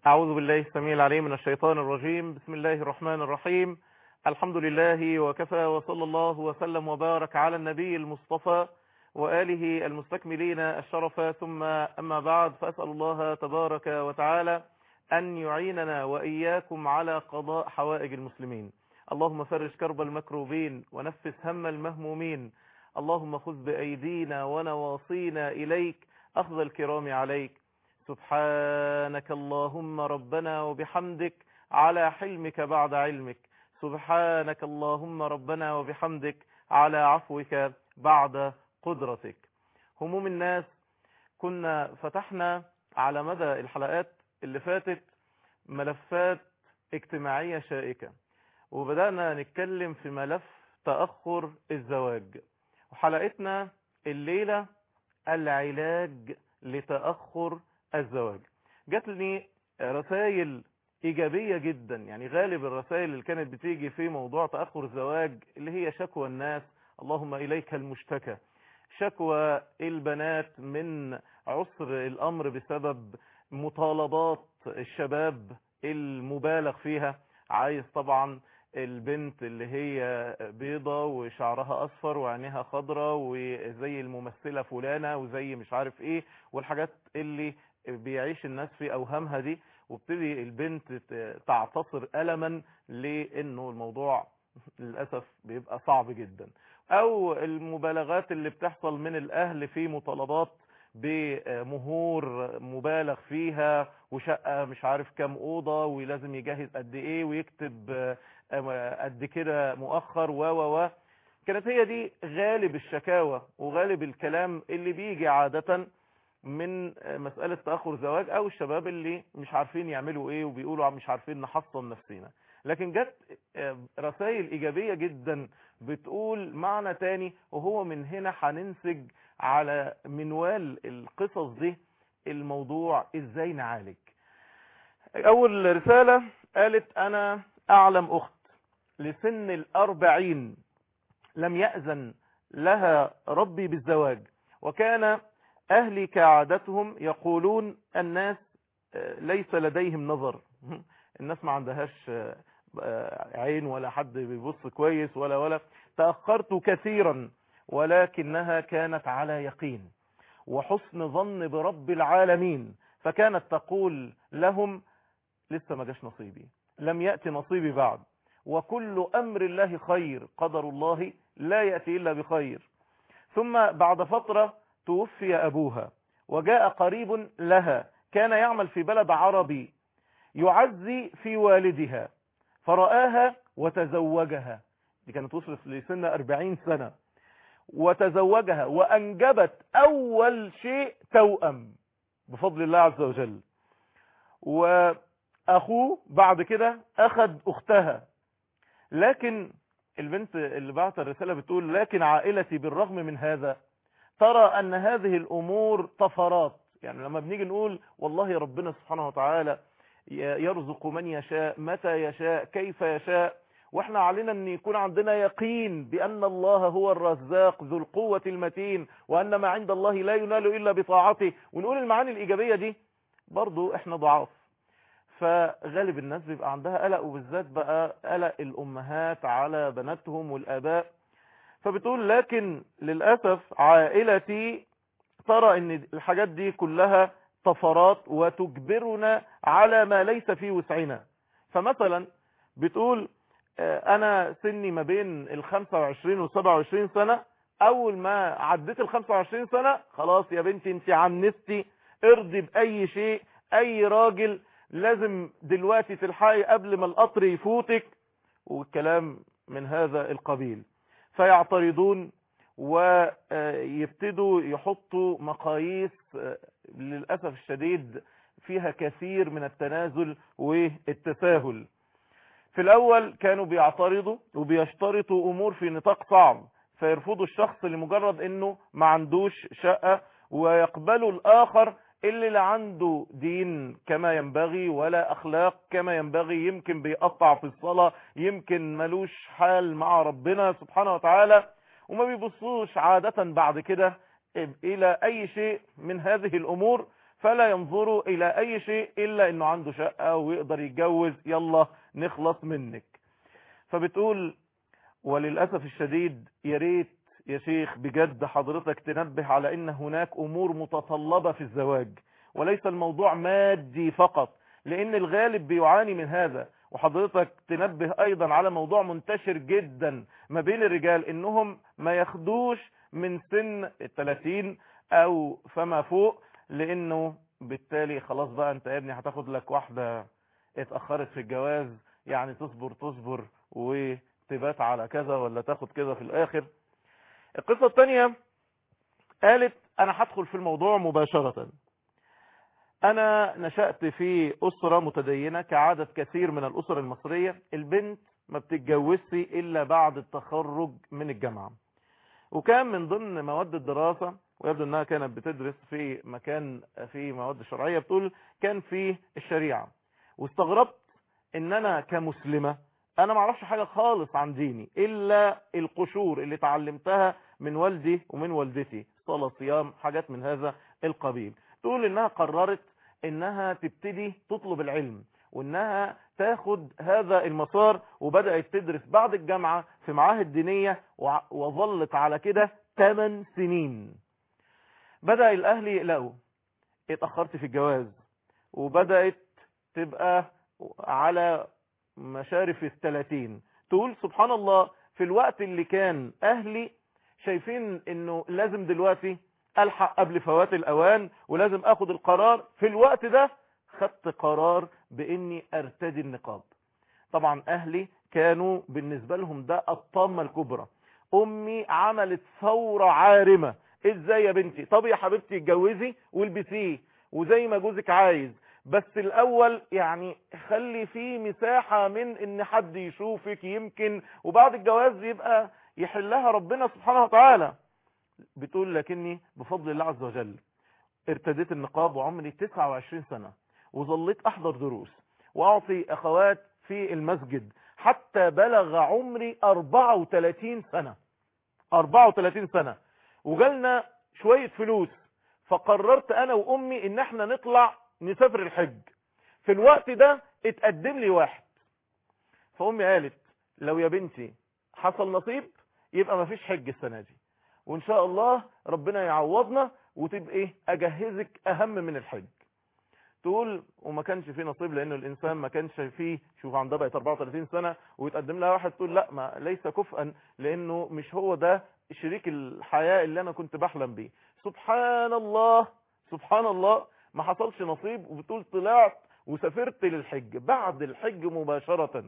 أعوذ بالله السميع العليم من الشيطان الرجيم بسم الله الرحمن الرحيم الحمد لله وكفى وصلى الله وسلم وبارك على النبي المصطفى وآله المستكملين الشرف ثم أما بعد فأسأل الله تبارك وتعالى أن يعيننا وإياكم على قضاء حوائج المسلمين اللهم فرج كرب المكروبين ونفس هم المهمومين اللهم خذ بأيدينا ونواصينا إليك أخذ الكرام عليك سبحانك اللهم ربنا وبحمدك على حلمك بعد علمك سبحانك اللهم ربنا وبحمدك على عفوك بعد قدرتك هموم الناس كنا فتحنا على مدى الحلقات اللي فاتت ملفات اجتماعية شائكة وبدأنا نتكلم في ملف تأخر الزواج وحلقتنا الليلة العلاج لتأخر الزواج جات لي رسائل إيجابية جدا يعني غالب الرسائل اللي كانت بتيجي في موضوع تأخر الزواج اللي هي شكوى الناس اللهم إليك المشتكى شكوى البنات من عسر الأمر بسبب مطالبات الشباب المبالغ فيها عايز طبعا البنت اللي هي بيضة وشعرها أصفر وعينيها خضرة وزي الممثلة فلانة وزي مش عارف ايه والحاجات اللي بيعيش الناس في أوهامها دي وابتدي البنت تعتصر ألما لأنه الموضوع للأسف بيبقى صعب جدا أو المبالغات اللي بتحصل من الأهل في مطالبات بمهور مبالغ فيها وشقة مش عارف كام أوضة ولازم يجهز قد إيه ويكتب قد كده مؤخر و و و كانت هي دي غالب الشكاوى وغالب الكلام اللي بيجي عادة من مسألة تأخر زواج أو الشباب اللي مش عارفين يعملوا إيه وبيقولوا مش عارفين نحصن نفسنا لكن جت رسائل إيجابية جدا بتقول معنى تاني وهو من هنا هننسج على منوال القصص دي الموضوع ازاي نعالج اول رسالة قالت انا اعلم اخت لسن الاربعين لم يأذن لها ربي بالزواج وكان اهلي كعادتهم يقولون الناس ليس لديهم نظر الناس ما عندهاش عين ولا حد بيبص كويس ولا ولا تأخرت كثيرا ولكنها كانت على يقين وحسن ظن برب العالمين فكانت تقول لهم لسه ما جاش نصيبي لم يأتي نصيبي بعد وكل أمر الله خير قدر الله لا يأتي إلا بخير ثم بعد فترة توفي أبوها وجاء قريب لها كان يعمل في بلد عربي يعزي في والدها فرآها وتزوجها دي كانت وصلت لسن 40 سنة وتزوجها وأنجبت أول شيء توأم بفضل الله عز وجل وأخوه بعد كده أخذ أختها لكن البنت اللي بعت الرسالة بتقول لكن عائلتي بالرغم من هذا ترى أن هذه الأمور طفرات يعني لما بنيجي نقول والله ربنا سبحانه وتعالى يرزق من يشاء متى يشاء كيف يشاء واحنا علينا ان يكون عندنا يقين بان الله هو الرزاق ذو القوة المتين وان ما عند الله لا ينال الا بطاعته ونقول المعاني الايجابية دي برضو احنا ضعاف فغالب الناس بيبقى عندها قلق وبالذات بقى قلق الامهات على بناتهم والاباء فبتقول لكن للأسف عائلتي ترى ان الحاجات دي كلها طفرات وتجبرنا على ما ليس في وسعنا فمثلا بتقول انا سني ما بين ال 25 و 27 سنة اول ما عديت ال 25 سنة خلاص يا بنتي انت عنستي ارضي باي شيء اي راجل لازم دلوقتي تلحقي قبل ما القطر يفوتك والكلام من هذا القبيل فيعترضون ويبتدوا يحطوا مقاييس للأسف الشديد فيها كثير من التنازل والتساهل في الأول كانوا بيعترضوا وبيشترطوا أمور في نطاق صعب فيرفضوا الشخص لمجرد أنه ما عندوش شقة ويقبلوا الآخر اللي لا عنده دين كما ينبغي ولا أخلاق كما ينبغي يمكن بيقطع في الصلاة يمكن ملوش حال مع ربنا سبحانه وتعالى وما بيبصوش عادة بعد كده إلى أي شيء من هذه الأمور فلا ينظروا الى اي شيء الا انه عنده شقة ويقدر يتجوز يلا نخلص منك فبتقول وللأسف الشديد يا ريت يا شيخ بجد حضرتك تنبه على ان هناك امور متطلبة في الزواج وليس الموضوع مادي فقط لان الغالب بيعاني من هذا وحضرتك تنبه ايضا على موضوع منتشر جدا ما بين الرجال انهم ما ياخدوش من سن الثلاثين او فما فوق لانه بالتالي خلاص بقى انت يا ابني هتاخد لك واحدة اتأخرت في الجواز يعني تصبر تصبر وتبات على كذا ولا تاخد كذا في الاخر القصة الثانية قالت انا هدخل في الموضوع مباشرة انا نشأت في اسرة متدينة كعادة كثير من الاسر المصرية البنت ما بتتجوزش الا بعد التخرج من الجامعة وكان من ضمن مواد الدراسة ويبدو انها كانت بتدرس في مكان في مواد الشرعية بتقول كان في الشريعة واستغربت ان انا كمسلمة انا ما اعرفش حاجة خالص عن ديني الا القشور اللي تعلمتها من والدي ومن والدتي صلاة صيام حاجات من هذا القبيل تقول انها قررت انها تبتدي تطلب العلم وانها تاخد هذا المسار وبدأت تدرس بعد الجامعة في معاهد دينية وظلت على كده 8 سنين بدأ الاهل يقلقوا اتأخرت في الجواز وبدأت تبقى على مشارف الثلاثين تقول سبحان الله في الوقت اللي كان اهلي شايفين انه لازم دلوقتي الحق قبل فوات الاوان ولازم اخد القرار في الوقت ده خدت قرار باني ارتدي النقاب طبعا اهلي كانوا بالنسبة لهم ده الطامة الكبرى امي عملت ثورة عارمة ازاي يا بنتي طب يا حبيبتي اتجوزي والبسيه وزي ما جوزك عايز بس الاول يعني خلي فيه مساحة من ان حد يشوفك يمكن وبعد الجواز يبقى يحلها ربنا سبحانه وتعالى بتقول لكني بفضل الله عز وجل ارتديت النقاب وعمري 29 سنة وظليت احضر دروس واعطي اخوات في المسجد حتى بلغ عمري 34 سنة 34 سنة وجالنا شوية فلوس فقررت انا وامي ان احنا نطلع نسافر الحج في الوقت ده اتقدم لي واحد فامي قالت لو يا بنتي حصل نصيب يبقى ما فيش حج السنة دي وان شاء الله ربنا يعوضنا وتبقى ايه اجهزك اهم من الحج تقول وما كانش فيه نصيب لانه الانسان ما كانش فيه شوف عندها بقت 34 سنة ويتقدم لها واحد تقول لا ما ليس كفءا لانه مش هو ده شريك الحياة اللي انا كنت بحلم بيه سبحان الله سبحان الله ما حصلش نصيب وبتقول طلعت وسافرت للحج بعد الحج مباشرة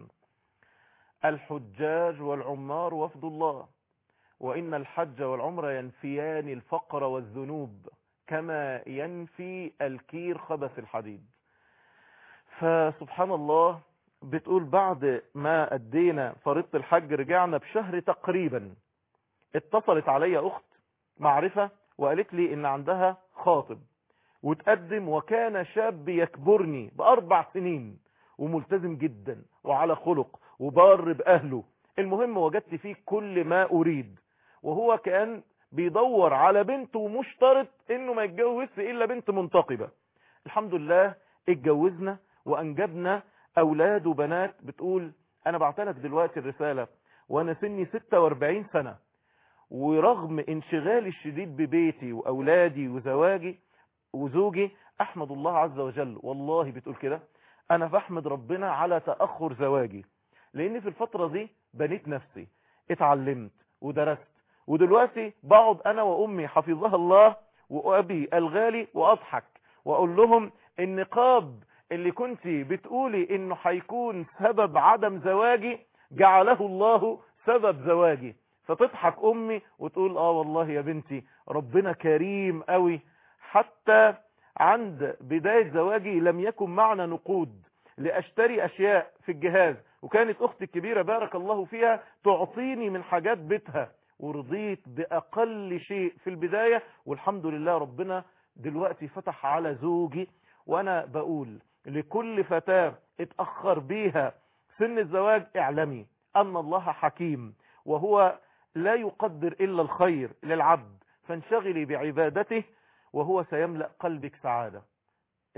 الحجاج والعمار وفد الله وإن الحج والعمر ينفيان الفقر والذنوب كما ينفي الكير خبث الحديد فسبحان الله بتقول بعد ما أدينا فريضة الحج رجعنا بشهر تقريبا اتصلت علي أخت معرفة وقالت لي إن عندها خاطب وتقدم وكان شاب يكبرني بأربع سنين وملتزم جدا وعلى خلق وبار بأهله المهم وجدت فيه كل ما أريد وهو كان بيدور على بنت ومشترط انه ما يتجوزش الا بنت منتقبة الحمد لله اتجوزنا وانجبنا اولاد وبنات بتقول انا بعتلك دلوقتي الرسالة وانا سني 46 سنة ورغم انشغالي الشديد ببيتي واولادي وزواجي وزوجي احمد الله عز وجل والله بتقول كده انا بحمد ربنا على تأخر زواجي لان في الفترة دي بنيت نفسي اتعلمت ودرست ودلوقتي بقعد انا وامي حفظها الله وابي الغالي واضحك واقول لهم النقاب اللي كنت بتقولي انه هيكون سبب عدم زواجي جعله الله سبب زواجي فتضحك امي وتقول اه والله يا بنتي ربنا كريم قوي حتى عند بداية زواجي لم يكن معنا نقود لاشتري اشياء في الجهاز وكانت اختي الكبيرة بارك الله فيها تعطيني من حاجات بيتها ورضيت بأقل شيء في البداية والحمد لله ربنا دلوقتي فتح على زوجي وأنا بقول لكل فتاة اتأخر بيها سن الزواج اعلمي أن الله حكيم وهو لا يقدر إلا الخير للعبد فانشغلي بعبادته وهو سيملأ قلبك سعادة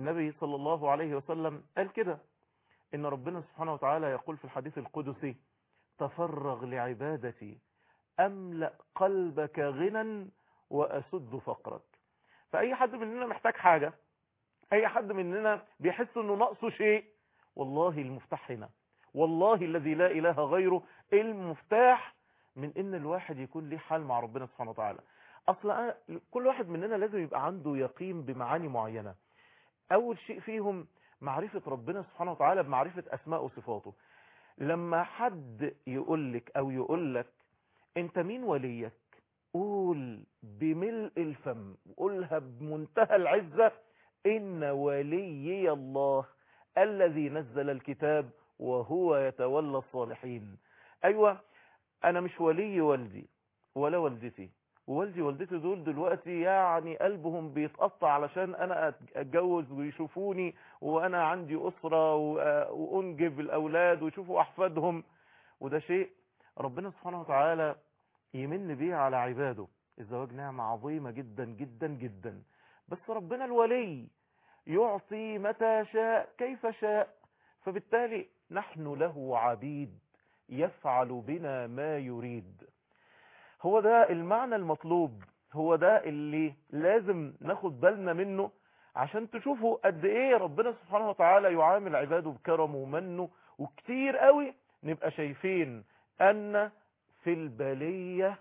النبي صلى الله عليه وسلم قال كده إن ربنا سبحانه وتعالى يقول في الحديث القدسي تفرغ لعبادتي أملأ قلبك غنى وأسد فقرك فأي حد مننا محتاج حاجة أي حد مننا بيحس أنه نقصه شيء والله المفتاح هنا والله الذي لا إله غيره المفتاح من ان الواحد يكون ليه حال مع ربنا سبحانه وتعالى اصلا كل واحد مننا لازم يبقى عنده يقين بمعاني معينة اول شيء فيهم معرفة ربنا سبحانه وتعالى بمعرفة اسماء وصفاته لما حد يقولك او يقولك انت مين وليك قول بملء الفم قولها بمنتهى العزة ان وليي الله الذي نزل الكتاب وهو يتولى الصالحين ايوه انا مش ولي والدي ولا والدتي ووالدي والدتي دول دلوقتي يعني قلبهم بيتقطع علشان انا اتجوز ويشوفوني وانا عندي اسرة وانجب الاولاد ويشوفوا احفادهم وده شيء ربنا سبحانه وتعالى يمن بيه على عباده الزواج نعمة عظيمة جدا جدا جدا بس ربنا الولي يعطي متى شاء كيف شاء فبالتالي نحن له عبيد يفعل بنا ما يريد هو ده المعنى المطلوب هو ده اللي لازم ناخد بالنا منه عشان تشوفوا قد ايه ربنا سبحانه وتعالى يعامل عباده بكرمه ومنه وكتير قوي نبقى شايفين ان في البلية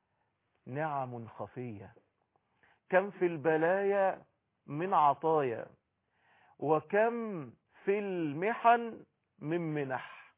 نعم خفية كم في البلايا من عطايا وكم في المحن من منح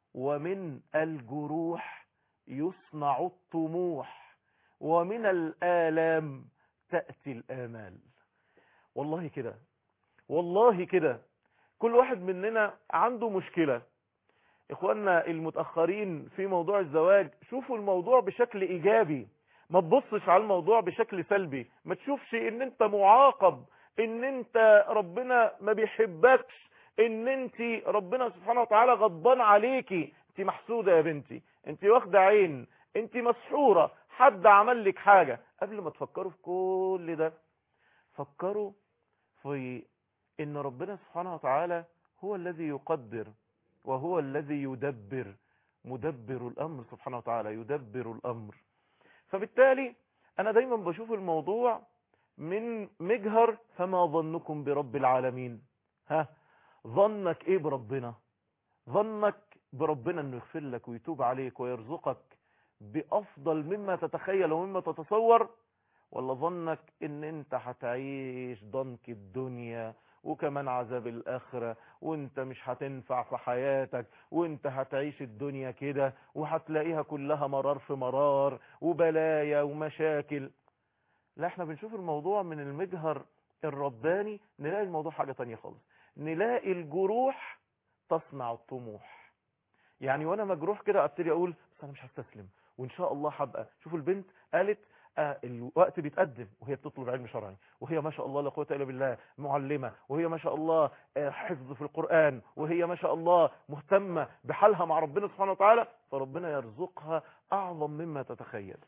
ومن الجروح يصنع الطموح ومن الآلام تأتي الآمال والله كده والله كده كل واحد مننا عنده مشكلة اخواننا المتأخرين في موضوع الزواج شوفوا الموضوع بشكل ايجابي ما تبصش على الموضوع بشكل سلبي ما تشوفش ان انت معاقب ان انت ربنا ما بيحبكش ان انت ربنا سبحانه وتعالى غضبان عليكي انت محسودة يا بنتي انت واخدة عين انت مسحورة حد عمل لك حاجة قبل ما تفكروا في كل ده فكروا في ان ربنا سبحانه وتعالى هو الذي يقدر وهو الذي يدبر مدبر الامر سبحانه وتعالى يدبر الامر فبالتالي انا دايما بشوف الموضوع من مجهر فما ظنكم برب العالمين ها ظنك ايه بربنا ظنك بربنا انه يغفر لك ويتوب عليك ويرزقك بافضل مما تتخيل ومما تتصور ولا ظنك ان انت هتعيش ضنك الدنيا وكمان عذاب الاخرة وانت مش هتنفع في حياتك وانت هتعيش الدنيا كده وهتلاقيها كلها مرار في مرار وبلايا ومشاكل لا احنا بنشوف الموضوع من المجهر الرباني نلاقي الموضوع حاجة تانية خالص نلاقي الجروح تصنع الطموح يعني وانا مجروح كده ابتدي اقول بس انا مش هستسلم وان شاء الله هبقى شوفوا البنت قالت آه الوقت بيتقدم وهي بتطلب علم شرعي وهي ما شاء الله لا قوه الا بالله معلمه وهي ما شاء الله آه حفظ في القران وهي ما شاء الله مهتمه بحالها مع ربنا سبحانه وتعالى فربنا يرزقها اعظم مما تتخيل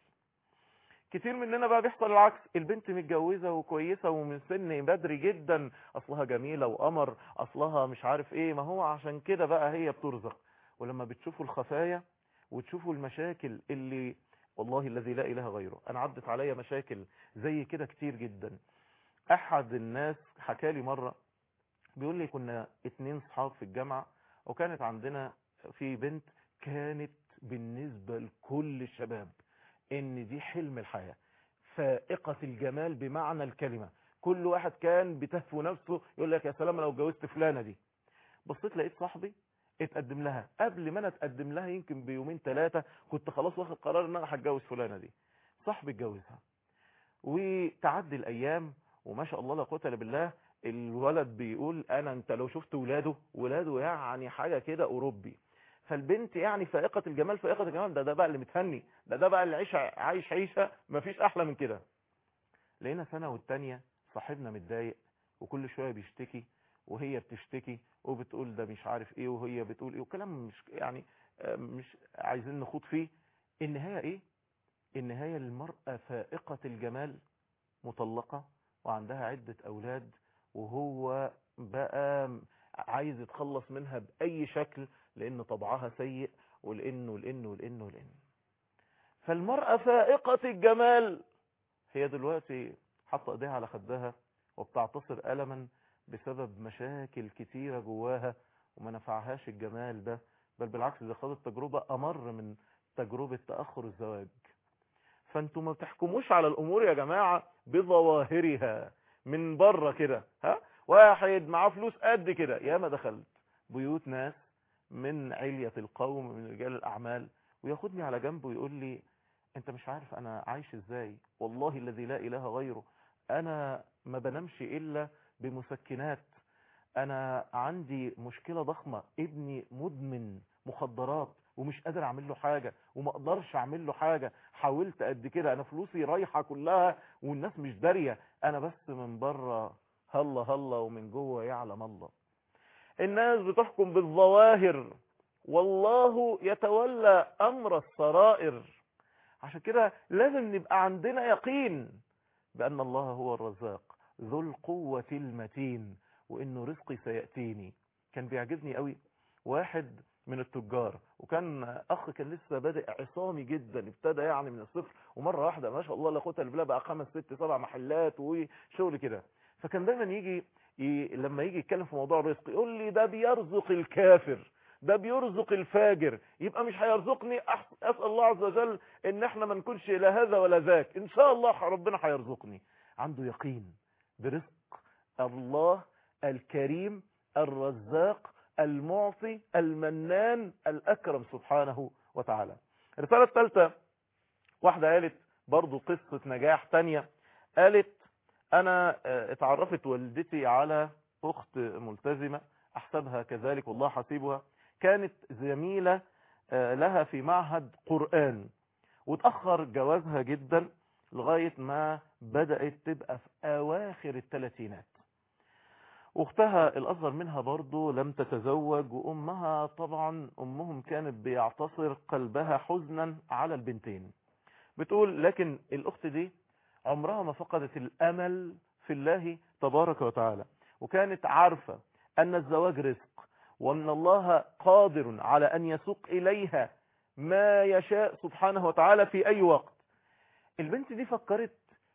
كتير مننا بقى بيحصل العكس البنت متجوزة وكويسة ومن سن بدري جدا اصلها جميلة وقمر اصلها مش عارف ايه ما هو عشان كده بقى هي بترزق ولما بتشوفوا الخفايا وتشوفوا المشاكل اللي والله الذي لا اله غيره انا عدت عليا مشاكل زي كده كتير جدا احد الناس حكالي مرة بيقول لي كنا اتنين صحاب في الجامعة وكانت عندنا في بنت كانت بالنسبة لكل الشباب ان دي حلم الحياة فائقة الجمال بمعنى الكلمة كل واحد كان بتهفو نفسه يقول لك يا سلام لو اتجوزت فلانة دي بصيت لقيت صاحبي اتقدم لها قبل ما انا اتقدم لها يمكن بيومين ثلاثة كنت خلاص واخد قرار ان انا هتجوز فلانة دي صاحبي اتجوزها وتعدي الايام وما شاء الله لا قوه الا بالله الولد بيقول انا انت لو شفت ولاده ولاده يعني حاجة كده اوروبي فالبنت يعني فائقة الجمال فائقة الجمال ده ده بقى اللي متهني ده ده بقى اللي عيش عايش عيشة مفيش احلى من كده لقينا سنة والتانية صاحبنا متضايق وكل شوية بيشتكي وهي بتشتكي وبتقول ده مش عارف ايه وهي بتقول ايه وكلام مش يعني مش عايزين نخوض فيه النهاية ايه النهاية المرأة فائقة الجمال مطلقة وعندها عدة اولاد وهو بقى عايز يتخلص منها بأي شكل لأن طبعها سيء ولأن ولأن ولأن ولأن فالمرأة فائقة الجمال هي دلوقتي حاطة ايديها على خدها وبتعتصر ألما بسبب مشاكل كتيرة جواها وما نفعهاش الجمال ده بل بالعكس دي خدت تجربة أمر من تجربة تأخر الزواج فانتوا ما بتحكموش على الأمور يا جماعة بظواهرها من بره كده ها واحد معاه فلوس قد كده يا ما دخلت بيوت ناس من علية القوم من رجال الأعمال وياخدني على جنب ويقول لي انت مش عارف انا عايش ازاي والله الذي لا اله غيره انا ما بنامش الا بمسكنات انا عندي مشكلة ضخمة ابني مدمن مخدرات ومش قادر اعمل له حاجة وما اقدرش اعمل له حاجة حاولت قد كده انا فلوسي رايحة كلها والناس مش دارية انا بس من بره هلا هلا ومن جوه يعلم الله الناس بتحكم بالظواهر والله يتولى امر السرائر عشان كده لازم نبقى عندنا يقين بان الله هو الرزاق ذو القوة المتين وانه رزقي سيأتيني كان بيعجبني قوي واحد من التجار وكان اخ كان لسه بادئ عصامي جدا ابتدى يعني من الصفر ومره واحده ما شاء الله لا قوه الا بالله بقى خمس ست سبع محلات وشغل كده فكان دايما يجي ي... لما يجي يتكلم في موضوع الرزق يقول لي ده بيرزق الكافر ده بيرزق الفاجر يبقى مش هيرزقني أح... اسال الله عز وجل ان احنا ما نكونش لا هذا ولا ذاك ان شاء الله ربنا هيرزقني عنده يقين برزق الله الكريم الرزاق المعطي المنان الأكرم سبحانه وتعالى الرسالة الثالثة واحدة قالت برضو قصة نجاح تانية قالت أنا اتعرفت والدتي على أخت ملتزمة أحسبها كذلك والله حسيبها كانت زميلة لها في معهد قرآن وتأخر جوازها جدا لغاية ما بدأت تبقى في أواخر الثلاثينات اختها الاصغر منها برضو لم تتزوج وامها طبعا امهم كانت بيعتصر قلبها حزنا على البنتين بتقول لكن الاخت دي عمرها ما فقدت الامل في الله تبارك وتعالى وكانت عارفة ان الزواج رزق وان الله قادر على ان يسوق اليها ما يشاء سبحانه وتعالى في اي وقت البنت دي فكرت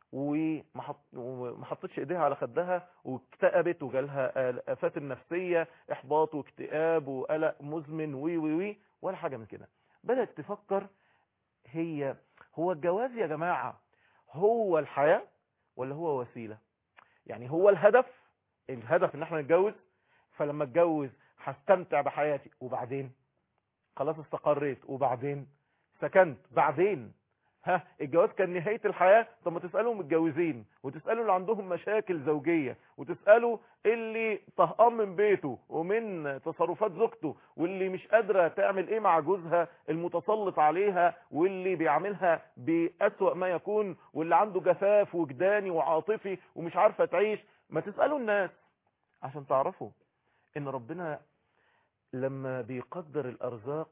وما حطتش ايديها على خدها واكتئبت وجالها الافات النفسيه احباط واكتئاب وقلق مزمن وي وي وي ولا حاجه من كده بدات تفكر هي هو الجواز يا جماعه هو الحياه ولا هو وسيله يعني هو الهدف الهدف ان احنا نتجوز فلما اتجوز هستمتع بحياتي وبعدين خلاص استقريت وبعدين سكنت بعدين ها الجواز كان نهاية الحياة طب ما تسألوا متجوزين وتسألوا اللي عندهم مشاكل زوجية وتسألوا اللي طهقان من بيته ومن تصرفات زوجته واللي مش قادرة تعمل ايه مع جوزها المتسلط عليها واللي بيعملها بأسوأ ما يكون واللي عنده جفاف وجداني وعاطفي ومش عارفة تعيش ما تسألوا الناس عشان تعرفوا ان ربنا لما بيقدر الارزاق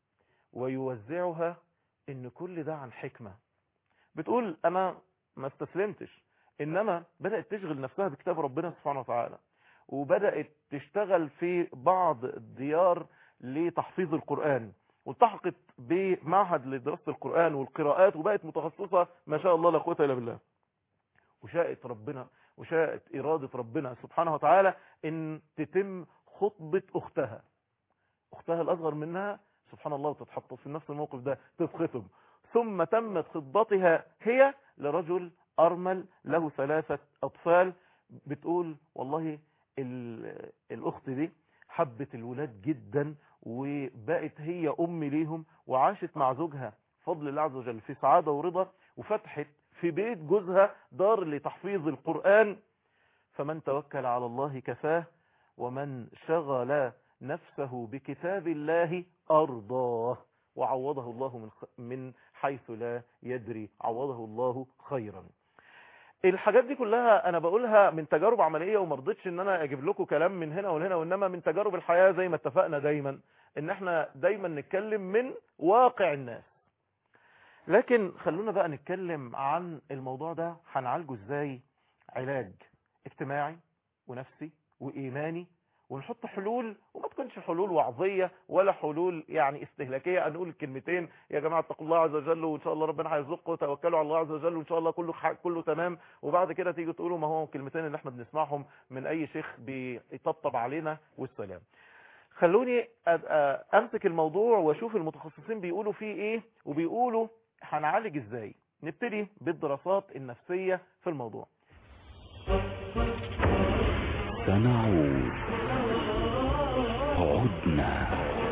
ويوزعها ان كل ده عن حكمة بتقول انا ما استسلمتش انما بدأت تشغل نفسها بكتاب ربنا سبحانه وتعالى وبدأت تشتغل في بعض الديار لتحفيظ القرآن والتحقت بمعهد لدراسة القرآن والقراءات وبقت متخصصة ما شاء الله لا قوه الا بالله وشاءت ربنا وشاءت إرادة ربنا سبحانه وتعالى ان تتم خطبة اختها اختها الاصغر منها سبحان الله وتتحط في نفس الموقف ده تتخطب ثم تمت خطبتها هي لرجل أرمل له ثلاثة أطفال بتقول والله الأخت دي حبت الولاد جدا وبقت هي أم ليهم وعاشت مع زوجها فضل الله عز وجل في سعادة ورضا وفتحت في بيت جوزها دار لتحفيظ القرآن فمن توكل على الله كفاه ومن شغل نفسه بكتاب الله أرضاه وعوضه الله من من حيث لا يدري عوضه الله خيرا الحاجات دي كلها انا بقولها من تجارب عمليه وما رضيتش ان انا اجيب لكم كلام من هنا وهنا وانما من تجارب الحياه زي ما اتفقنا دايما ان احنا دايما نتكلم من واقع الناس لكن خلونا بقى نتكلم عن الموضوع ده هنعالجه ازاي علاج اجتماعي ونفسي وإيماني ونحط حلول وما تكونش حلول وعظية ولا حلول يعني استهلاكية نقول الكلمتين يا جماعة اتقوا الله عز وجل وإن شاء الله ربنا هيرزقكم وتوكلوا على الله عز وجل وإن شاء الله كله كله تمام وبعد كده تيجي تقولوا ما هو الكلمتين اللي احنا بنسمعهم من أي شيخ بيطبطب علينا والسلام خلوني أمسك الموضوع واشوف المتخصصين بيقولوا فيه ايه وبيقولوا هنعالج ازاي نبتدي بالدراسات النفسية في الموضوع سنعود عدنا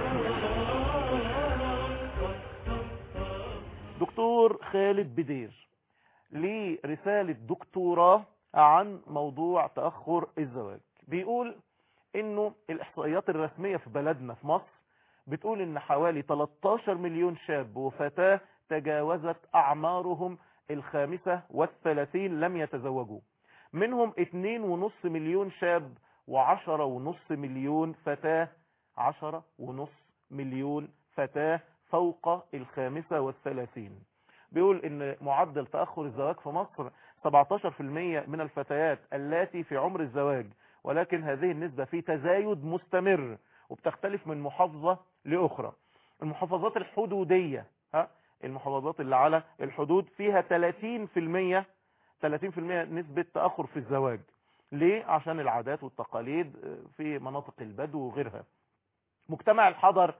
دكتور خالد بدير ليه رسالة دكتوراه عن موضوع تأخر الزواج بيقول انه الاحصائيات الرسمية في بلدنا في مصر بتقول ان حوالي 13 مليون شاب وفتاة تجاوزت اعمارهم الخامسة والثلاثين لم يتزوجوا منهم اتنين ونص مليون شاب وعشرة ونص مليون فتاة عشرة ونص مليون فتاة فوق الخامسة والثلاثين بيقول ان معدل تأخر الزواج في مصر 17% من الفتيات التي في عمر الزواج ولكن هذه النسبة في تزايد مستمر وبتختلف من محافظة لأخرى المحافظات الحدودية ها المحافظات اللي على الحدود فيها 30% 30% نسبة تأخر في الزواج ليه؟ عشان العادات والتقاليد في مناطق البدو وغيرها مجتمع الحضر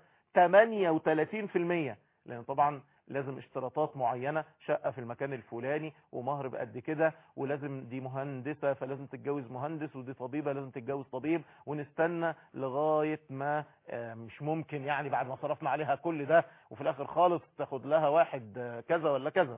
38% لأن طبعا لازم اشتراطات معينة شقة في المكان الفلاني ومهر بقد كده ولازم دي مهندسة فلازم تتجوز مهندس ودي طبيبة لازم تتجوز طبيب ونستنى لغاية ما مش ممكن يعني بعد ما صرفنا عليها كل ده وفي الاخر خالص تاخد لها واحد كذا ولا كذا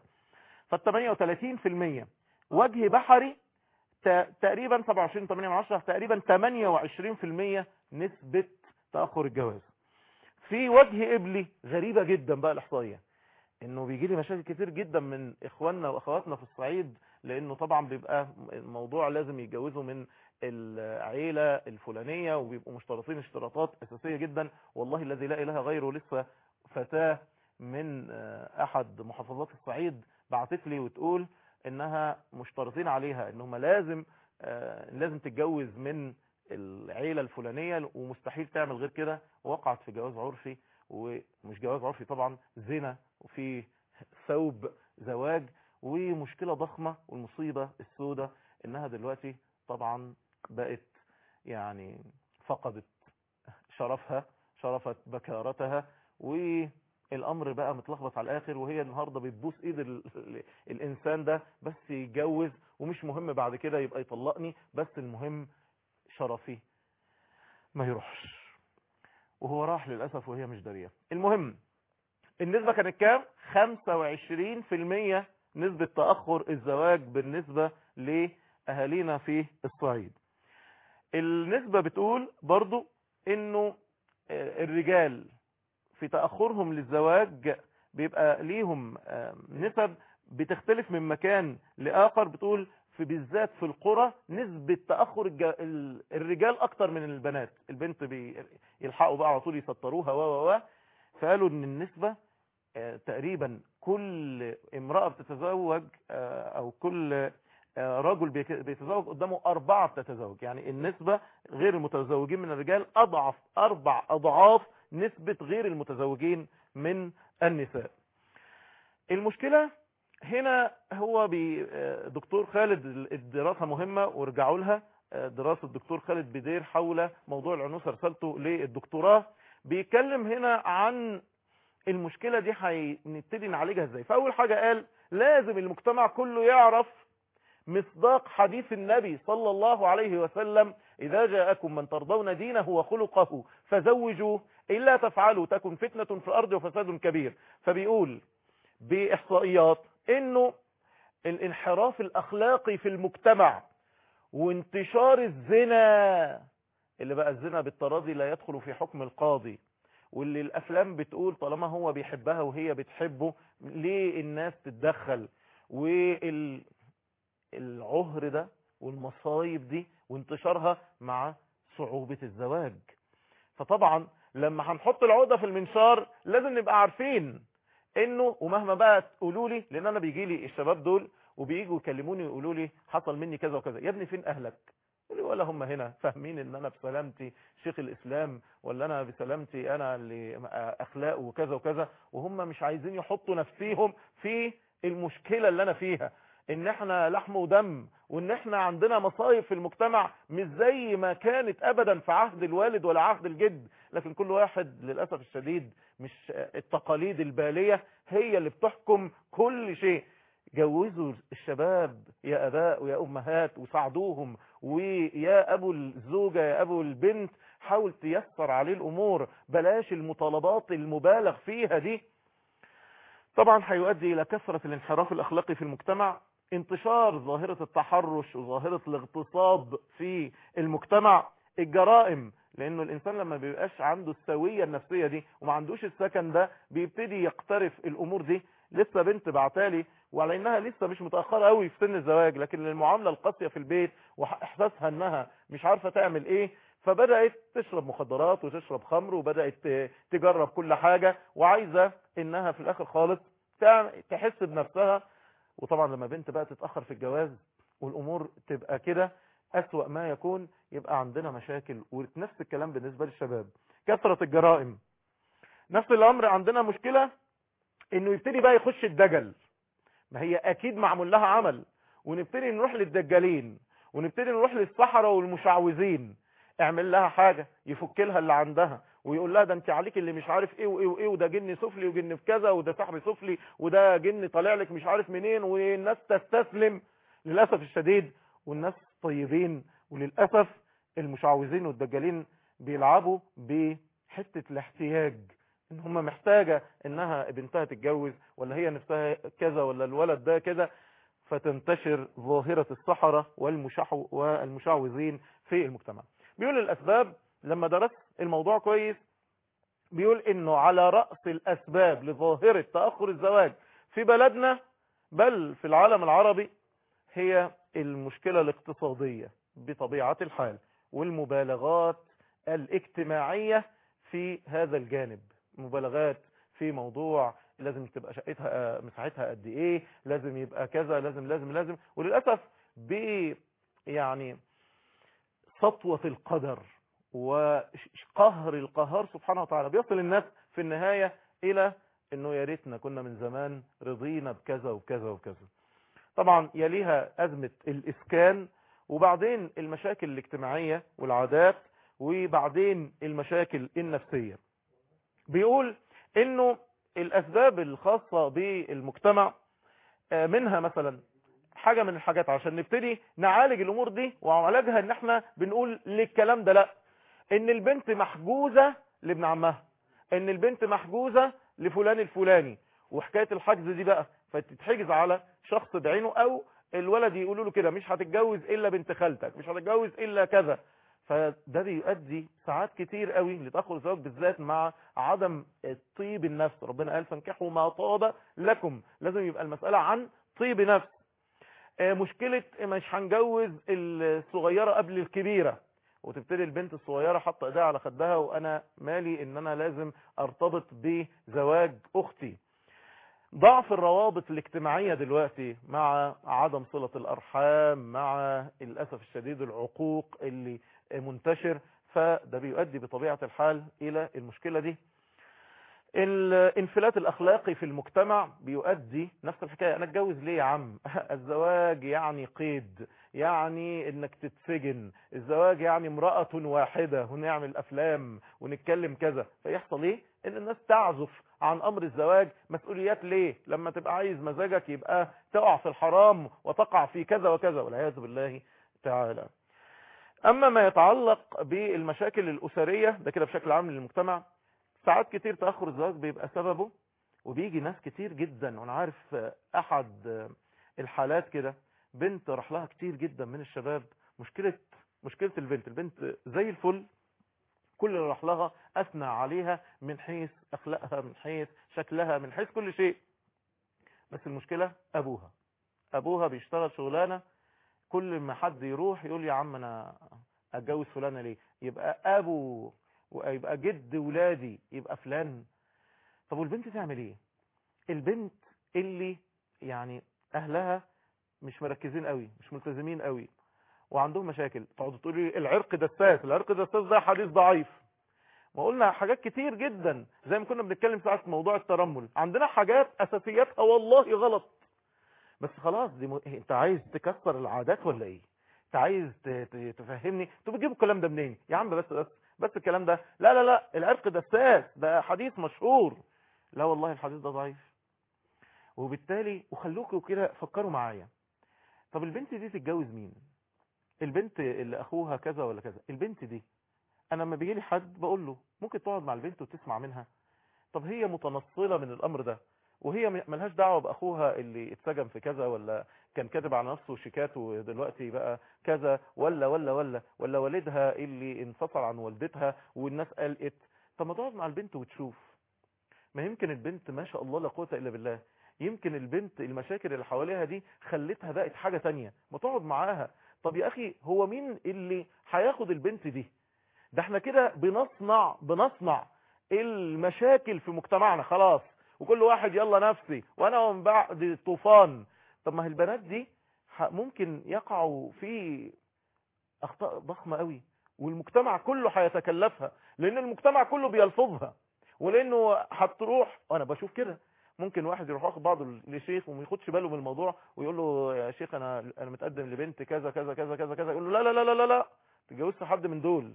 فال 38% وجه بحري تقريبا 27 8 من 10 تقريبا 28% نسبة تأخر الجواز في وجه قبلي غريبة جدا بقى الإحصائية انه بيجي لي مشاكل كتير جدا من اخواننا واخواتنا في الصعيد لانه طبعا بيبقى الموضوع لازم يتجوزوا من العيلة الفلانية وبيبقوا مشترطين اشتراطات اساسية جدا والله الذي لا اله غيره لسه فتاة من احد محافظات الصعيد بعتت لي وتقول انها مشترطين عليها انهم لازم لازم تتجوز من العيلة الفلانية ومستحيل تعمل غير كده وقعت في جواز عرفي ومش جواز عرفي طبعا زنا وفي ثوب زواج ومشكلة ضخمة والمصيبة السوداء انها دلوقتي طبعا بقت يعني فقدت شرفها شرفت بكارتها والامر بقى متلخبط على الاخر وهي النهاردة بتبوس ايد ال... الانسان ده بس يتجوز ومش مهم بعد كده يبقى يطلقني بس المهم شرفي ما يروحش وهو راح للأسف وهي مش دارية المهم النسبة كانت كام 25% نسبة تأخر الزواج بالنسبة لأهالينا في الصعيد النسبة بتقول برضو انه الرجال في تأخرهم للزواج بيبقى ليهم نسب بتختلف من مكان لآخر بتقول في بالذات في القرى نسبة تأخر الرجال أكتر من البنات البنت بيلحقوا بقى على طول يسطروها و و و فقالوا ان النسبة تقريبا كل امرأة بتتزوج او كل رجل بيتزوج قدامه أربعة بتتزوج يعني النسبة غير المتزوجين من الرجال أضعف أربع أضعاف نسبة غير المتزوجين من النساء المشكلة هنا هو دكتور خالد الدراسة مهمة وارجعوا لها دراسة الدكتور خالد بدير حول موضوع العنوسة رسالته للدكتوراه بيتكلم هنا عن المشكلة دي هنبتدي نعالجها ازاي فأول حاجة قال لازم المجتمع كله يعرف مصداق حديث النبي صلى الله عليه وسلم إذا جاءكم من ترضون دينه وخلقه فزوجوه إلا تفعلوا تكن فتنة في الأرض وفساد كبير فبيقول بإحصائيات انه الانحراف الاخلاقي في المجتمع وانتشار الزنا اللي بقى الزنا بالتراضي لا يدخل في حكم القاضي واللي الافلام بتقول طالما هو بيحبها وهي بتحبه ليه الناس تتدخل والعهر ده والمصايب دي وانتشارها مع صعوبة الزواج فطبعا لما هنحط العقدة في المنشار لازم نبقى عارفين انه ومهما بقى تقولوا لي لان انا بيجي لي الشباب دول وبييجوا يكلموني ويقولوا لي حصل مني كذا وكذا يا ابني فين اهلك يقول لي ولا هم هنا فاهمين ان انا بسلامتي شيخ الاسلام ولا انا بسلامتي انا اللي اخلاق وكذا وكذا وهم مش عايزين يحطوا نفسيهم في المشكلة اللي انا فيها ان احنا لحم ودم وان احنا عندنا مصايب في المجتمع مش زي ما كانت ابدا في عهد الوالد ولا عهد الجد لكن كل واحد للأسف الشديد مش التقاليد البالية هي اللي بتحكم كل شيء جوزوا الشباب يا اباء ويا امهات وساعدوهم ويا ابو الزوجة يا ابو البنت حاول تيسر عليه الامور بلاش المطالبات المبالغ فيها دي طبعا هيؤدي الى كثرة الانحراف الاخلاقي في المجتمع انتشار ظاهرة التحرش وظاهرة الاغتصاب في المجتمع الجرائم لانه الانسان لما بيبقاش عنده السوية النفسية دي وما عندوش السكن ده بيبتدي يقترف الامور دي لسه بنت بعتالي وعلى انها لسه مش متأخرة قوي في سن الزواج لكن المعاملة القاسية في البيت واحساسها انها مش عارفة تعمل ايه فبدأت تشرب مخدرات وتشرب خمر وبدأت تجرب كل حاجة وعايزة انها في الاخر خالص تحس بنفسها وطبعا لما بنت بقى تتأخر في الجواز والامور تبقى كده اسوأ ما يكون يبقى عندنا مشاكل ونفس الكلام بالنسبة للشباب كثرة الجرائم نفس الامر عندنا مشكلة انه يبتدي بقى يخش الدجل ما هي اكيد معمول لها عمل ونبتدي نروح للدجالين ونبتدي نروح للصحراء والمشعوذين اعمل لها حاجة يفك لها اللي عندها ويقول لها ده انت عليك اللي مش عارف ايه وايه وايه وده جن سفلي وجن في كذا وده سحر سفلي وده جن طالع لك مش عارف منين والناس تستسلم للاسف الشديد والناس طيبين وللاسف المشعوذين والدجالين بيلعبوا بحته الاحتياج ان هم محتاجة انها بنتها تتجوز ولا هي نفسها كذا ولا الولد ده كذا فتنتشر ظاهرة السحرة والمشعو والمشعوذين في المجتمع بيقول الاسباب لما درست الموضوع كويس بيقول انه على رأس الاسباب لظاهرة تأخر الزواج في بلدنا بل في العالم العربي هي المشكلة الاقتصادية بطبيعة الحال والمبالغات الاجتماعية في هذا الجانب مبالغات في موضوع لازم تبقى شقتها مساحتها قد ايه لازم يبقى كذا لازم لازم لازم وللأسف ب يعني سطوة القدر وقهر القهار سبحانه وتعالى بيصل الناس في النهاية الى انه يا ريتنا كنا من زمان رضينا بكذا وكذا وكذا طبعا يليها ازمة الاسكان وبعدين المشاكل الاجتماعية والعادات وبعدين المشاكل النفسية بيقول انه الاسباب الخاصة بالمجتمع منها مثلا حاجة من الحاجات عشان نبتدي نعالج الامور دي وعلاجها ان احنا بنقول للكلام ده لا ان البنت محجوزة لابن عمها ان البنت محجوزة لفلان الفلاني وحكاية الحجز دي بقى فتتحجز على شخص بعينه او الولد يقولوا له كده مش هتتجوز الا بنت خالتك مش هتتجوز الا كذا فده بيؤدي ساعات كتير قوي لتأخر الزواج بالذات مع عدم طيب النفس ربنا قال فانكحوا ما طاب لكم لازم يبقى المسألة عن طيب نفس مشكلة مش هنجوز الصغيرة قبل الكبيرة وتبتدي البنت الصغيرة حاطه ايديها على خدها وانا مالي ان انا لازم ارتبط بزواج اختي ضعف الروابط الاجتماعية دلوقتي مع عدم صلة الارحام مع للاسف الشديد العقوق اللي منتشر فده بيؤدي بطبيعة الحال الى المشكلة دي الانفلات الاخلاقي في المجتمع بيؤدي نفس الحكاية انا اتجوز ليه يا عم الزواج يعني قيد يعني انك تتسجن الزواج يعني امرأة واحدة ونعمل افلام ونتكلم كذا فيحصل ايه ان الناس تعزف عن امر الزواج مسؤوليات ليه لما تبقى عايز مزاجك يبقى تقع في الحرام وتقع في كذا وكذا والعياذ بالله تعالى اما ما يتعلق بالمشاكل الاسرية ده كده بشكل عام للمجتمع ساعات كتير تأخر الزواج بيبقى سببه وبيجي ناس كتير جدا وانا عارف احد الحالات كده بنت راح لها كتير جدا من الشباب مشكلة مشكلة البنت البنت زي الفل كل اللي راح لها اثنى عليها من حيث اخلاقها من حيث شكلها من حيث كل شيء بس المشكلة ابوها ابوها بيشتغل شغلانة كل ما حد يروح يقول يا عم انا اتجوز فلانة ليه يبقى ابو ويبقى جد ولادي يبقى فلان طب والبنت تعمل ايه البنت اللي يعني اهلها مش مركزين قوي مش ملتزمين قوي وعندهم مشاكل تقعدوا تقولوا لي العرق دساس العرق دساس ده حديث ضعيف وقلنا حاجات كتير جدا زي ما كنا بنتكلم ساعات في موضوع الترمل عندنا حاجات اساسياتها والله غلط بس خلاص دي م... انت عايز تكسر العادات ولا ايه انت عايز ت... ت... تفهمني انتوا بتجيبوا الكلام ده منين يا عم بس بس بس الكلام ده لا لا لا العرق دساس ده حديث مشهور لا والله الحديث ده ضعيف وبالتالي وخلوكوا كده فكروا معايا طب البنت دي تتجوز مين البنت اللي اخوها كذا ولا كذا البنت دي انا لما بيجي لي حد بقول له ممكن تقعد مع البنت وتسمع منها طب هي متنصله من الامر ده وهي ملهاش دعوه باخوها اللي اتسجن في كذا ولا كان كاتب على نفسه شيكات ودلوقتي بقى كذا ولا ولا ولا ولا والدها اللي انفصل عن والدتها والناس قلقت طب ما تقعد مع البنت وتشوف ما يمكن البنت ما شاء الله لا قوه الا بالله يمكن البنت المشاكل اللي حواليها دي خلتها بقت حاجه تانية ما تقعد معاها طب يا اخي هو مين اللي هياخد البنت دي ده احنا كده بنصنع بنصنع المشاكل في مجتمعنا خلاص وكل واحد يلا نفسي وانا من بعد طوفان طب ما هي البنات دي ممكن يقعوا في اخطاء ضخمه قوي والمجتمع كله هيتكلفها لان المجتمع كله بيلفظها ولانه هتروح وانا بشوف كده ممكن واحد يروح واخد بعضه لشيخ وما ياخدش باله من الموضوع ويقول له يا شيخ انا انا متقدم لبنت كذا كذا كذا كذا كذا يقول له لا لا لا لا لا تتجوزت حد من دول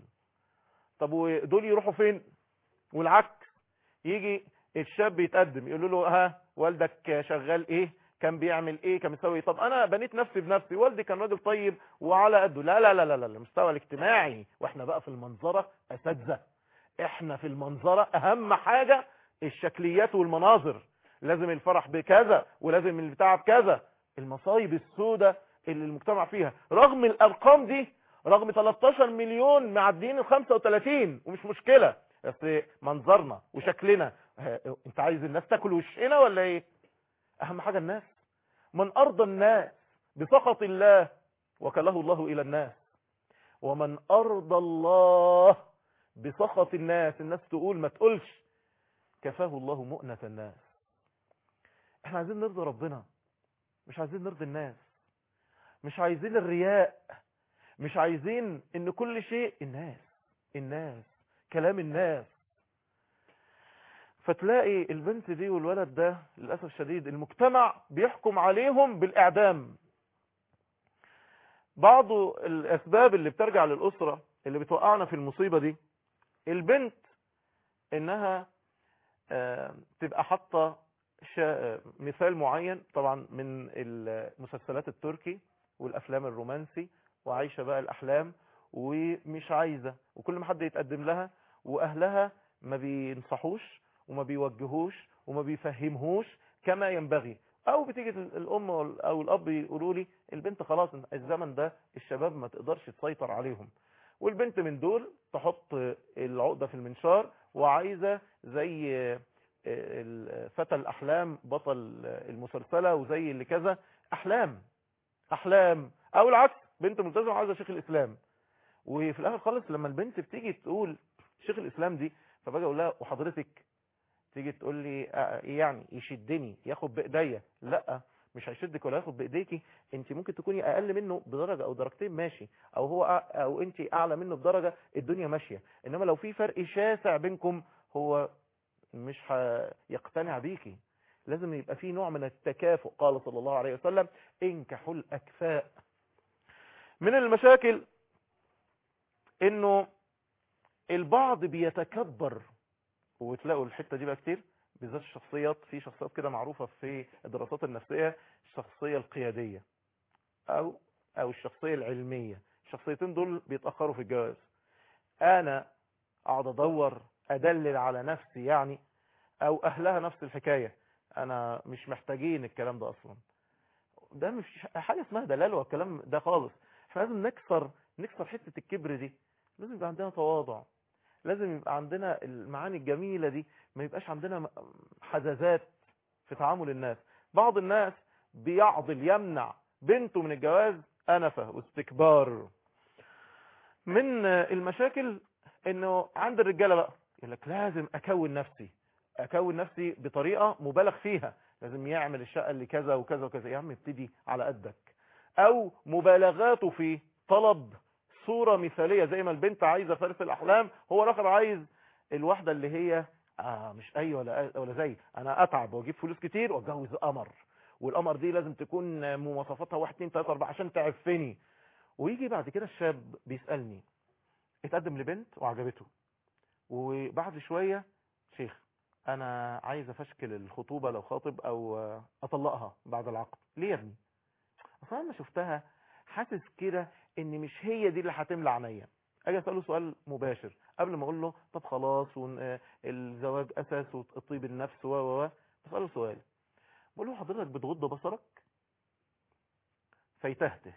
طب ودول يروحوا فين والعكس يجي الشاب يتقدم يقول له ها والدك شغال ايه كان بيعمل ايه كان بيسوي ايه طب انا بنيت نفسي بنفسي والدي كان راجل طيب وعلى قده لا لا لا لا لا المستوى الاجتماعي واحنا بقى في المنظره اساتذه احنا في المنظره اهم حاجه الشكليات والمناظر لازم الفرح بكذا ولازم البتاع بكذا المصايب السوداء اللي المجتمع فيها رغم الارقام دي رغم 13 مليون معديين ال 35 ومش مشكله بس منظرنا وشكلنا انت عايز الناس تاكل وشنا ولا ايه اهم حاجه الناس من ارضى الناس بسخط الله وكله الله الى الناس ومن ارضى الله بسخط الناس الناس تقول ما تقولش كفاه الله مؤنة الناس احنا عايزين نرضي ربنا مش عايزين نرضي الناس مش عايزين الرياء مش عايزين ان كل شيء الناس الناس كلام الناس فتلاقي البنت دي والولد ده للأسف الشديد المجتمع بيحكم عليهم بالإعدام بعض الأسباب اللي بترجع للأسرة اللي بتوقعنا في المصيبة دي البنت إنها تبقى حاطة مثال معين طبعا من المسلسلات التركي والأفلام الرومانسي وعايشة بقى الأحلام ومش عايزة وكل ما حد يتقدم لها وأهلها ما بينصحوش وما بيوجهوش وما بيفهمهوش كما ينبغي او بتيجي الام او الاب يقولوا لي البنت خلاص الزمن ده الشباب ما تقدرش تسيطر عليهم والبنت من دول تحط العقده في المنشار وعايزه زي فتى الاحلام بطل المسلسله وزي اللي كذا احلام احلام او العكس بنت ملتزمه عايزه شيخ الاسلام وفي الاخر خالص لما البنت بتيجي تقول شيخ الاسلام دي فباجي اقول لها وحضرتك تيجي تقول لي ايه يعني يشدني ياخد بايديا لا مش هيشدك ولا ياخد بايديكي انت ممكن تكوني اقل منه بدرجه او درجتين ماشي او هو او انت اعلى منه بدرجه الدنيا ماشيه انما لو في فرق شاسع بينكم هو مش هيقتنع بيكي لازم يبقى في نوع من التكافؤ قال صلى الله عليه وسلم انكحوا الاكفاء من المشاكل انه البعض بيتكبر وتلاقوا الحته دي بقى كتير بالذات الشخصيات في شخصيات كده معروفه في الدراسات النفسيه الشخصيه القياديه او او الشخصيه العلميه الشخصيتين دول بيتاخروا في الجواز انا اقعد ادور ادلل على نفسي يعني او اهلها نفس الحكايه انا مش محتاجين الكلام ده اصلا ده مش حاجه اسمها دلال والكلام ده خالص احنا لازم نكسر نكسر حته الكبر دي لازم يبقى عندنا تواضع لازم يبقى عندنا المعاني الجميلة دي ما يبقاش عندنا حزازات في تعامل الناس بعض الناس بيعضل يمنع بنته من الجواز أنفة واستكبار من المشاكل انه عند الرجالة بقى يقول لك لازم اكون نفسي اكون نفسي بطريقة مبالغ فيها لازم يعمل الشقة اللي كذا وكذا وكذا يا عم ابتدي على قدك او مبالغاته في طلب صورة مثالية زي ما البنت عايزة فارس الأحلام هو الآخر عايز الواحدة اللي هي آه مش أي ولا ولا زي أنا أتعب وأجيب فلوس كتير وأتجوز قمر والقمر دي لازم تكون مواصفاتها واحد اتنين تلاتة أربعة عشان تعفني ويجي بعد كده الشاب بيسألني اتقدم لبنت وعجبته وبعد شوية شيخ انا عايز افشكل الخطوبة لو خاطب او اطلقها بعد العقد ليه يا ابني اصلا لما شفتها حاسس كده ان مش هي دي اللي هتملى عينيا اجي اساله سؤال مباشر قبل ما اقول له طب خلاص ون... الزواج اساسه طيب النفس و و بساله سؤال بقول له حضرتك بتغض بصرك فيتهته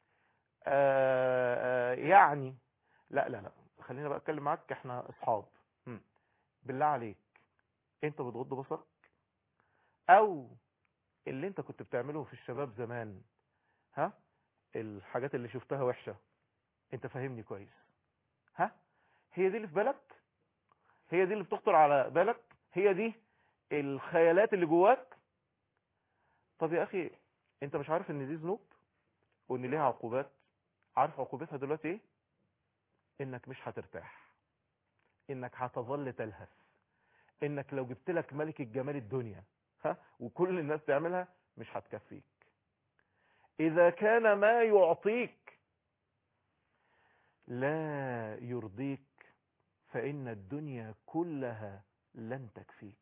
آه يعني لا لا لا خلينا بقى اتكلم معاك احنا اصحاب بالله عليك انت بتغض بصرك او اللي انت كنت بتعمله في الشباب زمان ها الحاجات اللي شفتها وحشة انت فاهمني كويس ها هي دي اللي في بالك هي دي اللي بتخطر على بالك هي دي الخيالات اللي جواك طب يا اخي انت مش عارف ان دي ذنوب وان ليها عقوبات عارف عقوبتها دلوقتي ايه انك مش هترتاح انك هتظل تلهث انك لو جبت لك ملك الجمال الدنيا ها وكل الناس تعملها مش هتكفيك اذا كان ما يعطيك لا يرضيك فان الدنيا كلها لن تكفيك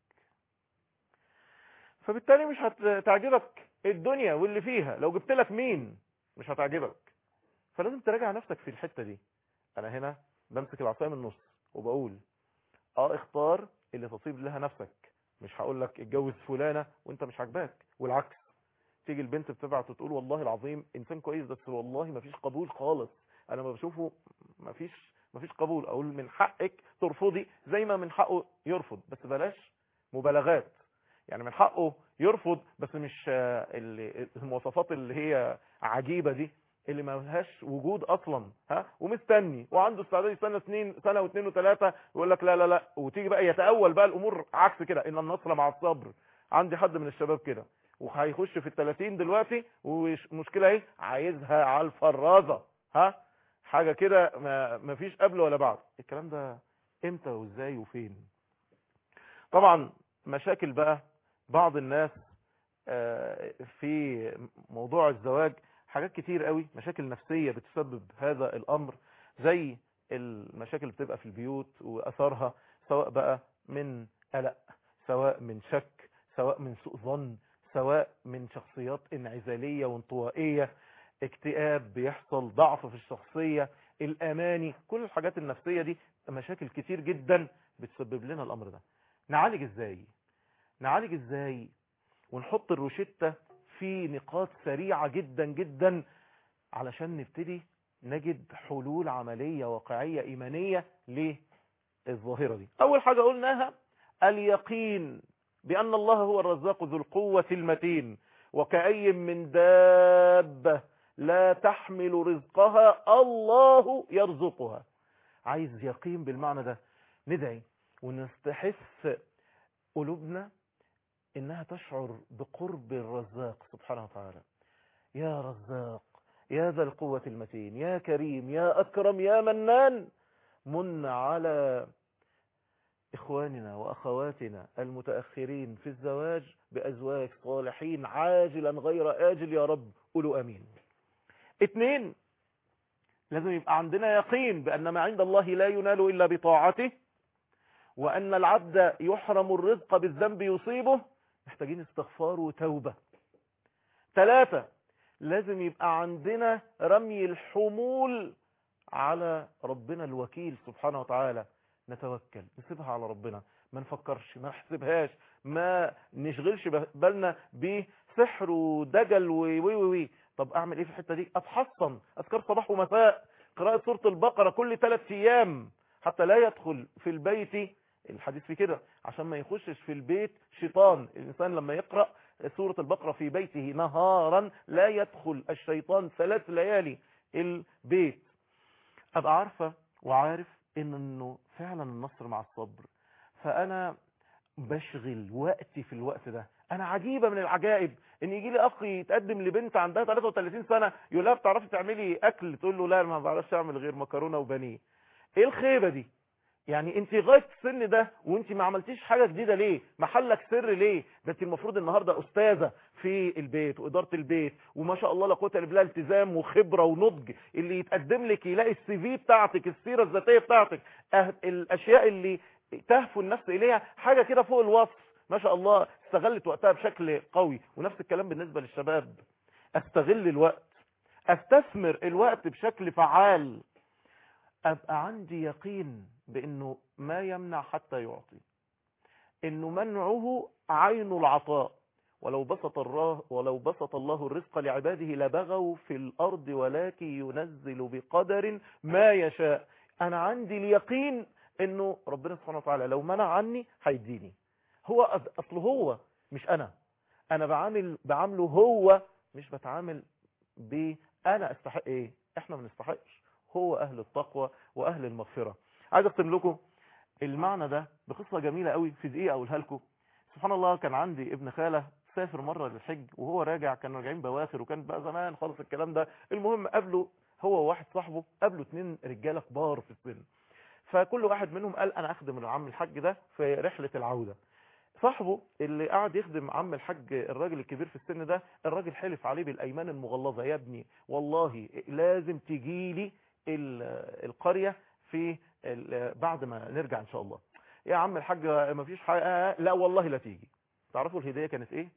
فبالتالي مش هتعجبك الدنيا واللي فيها لو جبت لك مين مش هتعجبك فلازم تراجع نفسك في الحتة دي انا هنا بمسك العصايه من النص وبقول اه اختار اللي تصيب لها نفسك مش هقول لك اتجوز فلانه وانت مش عاجباك والعكس تيجي البنت بتبعت وتقول والله العظيم انسان كويس بس والله ما فيش قبول خالص انا ما بشوفه ما فيش ما فيش قبول اقول من حقك ترفضي زي ما من حقه يرفض بس بلاش مبالغات يعني من حقه يرفض بس مش المواصفات اللي هي عجيبه دي اللي ما لهاش وجود اصلا ها ومستني وعنده استعداد يستنى سنين سنه واثنين وثلاثه ويقول لك لا لا لا وتيجي بقى يتاول بقى الامور عكس كده ان النصر مع الصبر عندي حد من الشباب كده وهيخش في الثلاثين دلوقتي ومشكله ايه عايزها على الفرازه ها حاجه كده ما فيش قبل ولا بعد الكلام ده امتى وازاي وفين طبعا مشاكل بقى بعض الناس في موضوع الزواج حاجات كتير قوي مشاكل نفسية بتسبب هذا الأمر زي المشاكل اللي بتبقى في البيوت وأثرها سواء بقى من قلق سواء من شك سواء من سوء ظن سواء من شخصيات انعزالية وانطوائية اكتئاب بيحصل ضعف في الشخصية الأماني كل الحاجات النفسية دي مشاكل كتير جدا بتسبب لنا الأمر ده نعالج ازاي نعالج ازاي ونحط الروشتة في نقاط سريعة جدا جدا علشان نبتدي نجد حلول عملية واقعية إيمانية للظاهرة دي أول حاجة قلناها اليقين بأن الله هو الرزاق ذو القوة المتين وكأي من دابة لا تحمل رزقها الله يرزقها عايز يقين بالمعنى ده ندعي ونستحث قلوبنا انها تشعر بقرب الرزاق سبحانه وتعالى يا رزاق يا ذا القوة المتين يا كريم يا أكرم يا منان من على إخواننا وأخواتنا المتأخرين في الزواج بأزواج صالحين عاجلا غير آجل يا رب قولوا أمين اتنين لازم يبقى عندنا يقين بأن ما عند الله لا ينال إلا بطاعته وأن العبد يحرم الرزق بالذنب يصيبه محتاجين استغفار وتوبة ثلاثة لازم يبقى عندنا رمي الحمول على ربنا الوكيل سبحانه وتعالى نتوكل نسيبها على ربنا ما نفكرش ما نحسبهاش ما نشغلش بالنا بسحر ودجل وي وي وي طب اعمل ايه في الحته دي اتحصن اذكار صباح ومساء قراءه سوره البقره كل ثلاث ايام حتى لا يدخل في البيت الحديث في كده عشان ما يخشش في البيت شيطان الانسان لما يقرا سوره البقره في بيته نهارا لا يدخل الشيطان ثلاث ليالي البيت ابقى عارفه وعارف ان انه فعلا النصر مع الصبر فانا بشغل وقتي في الوقت ده انا عجيبه من العجائب ان يجي لي اخ يتقدم لبنت عندها 33 سنه يقول لها بتعرفي تعملي اكل تقول له لا ما بعرفش اعمل غير مكرونه وبانيه ايه الخيبه دي يعني انت لغايه السن ده وانت ما عملتيش حاجه جديده ليه محلك سر ليه ده انت المفروض النهارده استاذه في البيت واداره البيت وما شاء الله لا قوه الا بالله التزام وخبره ونضج اللي يتقدم لك يلاقي السي في بتاعتك السيره الذاتيه بتاعتك اه الاشياء اللي تهفو النفس اليها حاجه كده فوق الوصف ما شاء الله استغلت وقتها بشكل قوي ونفس الكلام بالنسبه للشباب استغل الوقت استثمر الوقت بشكل فعال ابقى عندي يقين بانه ما يمنع حتى يعطي انه منعه عين العطاء ولو بسط الله ولو بسط الله الرزق لعباده لبغوا في الارض ولكن ينزل بقدر ما يشاء انا عندي اليقين انه ربنا سبحانه وتعالى لو منع عني هيديني هو اصل هو مش انا انا بعامل بعامله هو مش بتعامل ب انا استحق ايه احنا ما نستحقش هو اهل التقوى واهل المغفره عايز اختم لكم المعنى ده بقصه جميله قوي في دقيقه اقولها لكم سبحان الله كان عندي ابن خاله سافر مره للحج وهو راجع كانوا راجعين بواخر وكان بقى زمان خالص الكلام ده المهم قابله هو وواحد صاحبه قابله اتنين رجاله كبار في السن فكل واحد منهم قال انا اخدم عم الحج ده في رحله العوده صاحبه اللي قاعد يخدم عم الحج الراجل الكبير في السن ده الراجل حلف عليه بالايمان المغلظه يا ابني والله لازم تجي لي القريه في بعد ما نرجع ان شاء الله يا عم الحاج ما فيش حاجه لا والله لا تيجي تعرفوا الهديه كانت ايه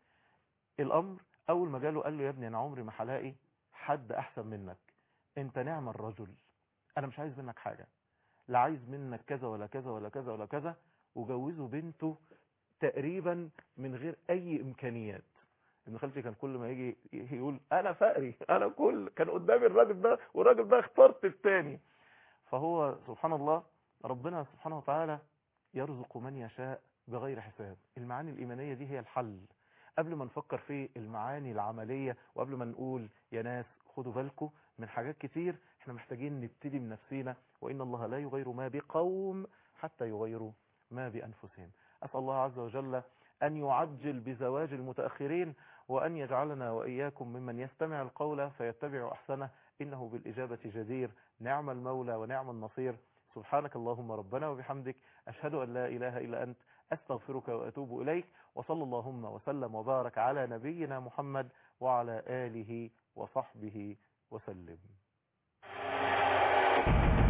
الامر اول ما جاله قال له يا ابني انا عمري ما هلاقي حد احسن منك انت نعم الرجل انا مش عايز منك حاجه لا عايز منك كذا ولا كذا ولا كذا ولا كذا وجوزه بنته تقريبا من غير اي امكانيات ابن خالتي كان كل ما يجي يقول انا فقري انا كل كان قدامي الراجل ده والراجل ده اخترت التاني فهو سبحان الله ربنا سبحانه وتعالى يرزق من يشاء بغير حساب المعاني الإيمانية دي هي الحل قبل ما نفكر في المعاني العملية وقبل ما نقول يا ناس خدوا بالكم من حاجات كتير احنا محتاجين نبتدي من نفسينا وإن الله لا يغير ما بقوم حتى يغيروا ما بأنفسهم أسأل الله عز وجل أن يعجل بزواج المتأخرين وأن يجعلنا وإياكم ممن يستمع القول فيتبع أحسنه إنه بالإجابة جدير نعم المولى ونعم النصير سبحانك اللهم ربنا وبحمدك أشهد أن لا إله إلا أنت أستغفرك وأتوب إليك وصلى اللهم وسلم وبارك على نبينا محمد وعلى آله وصحبه وسلم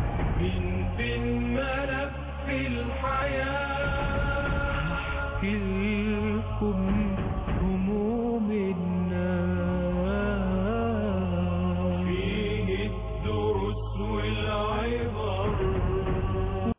من في الملف الحياة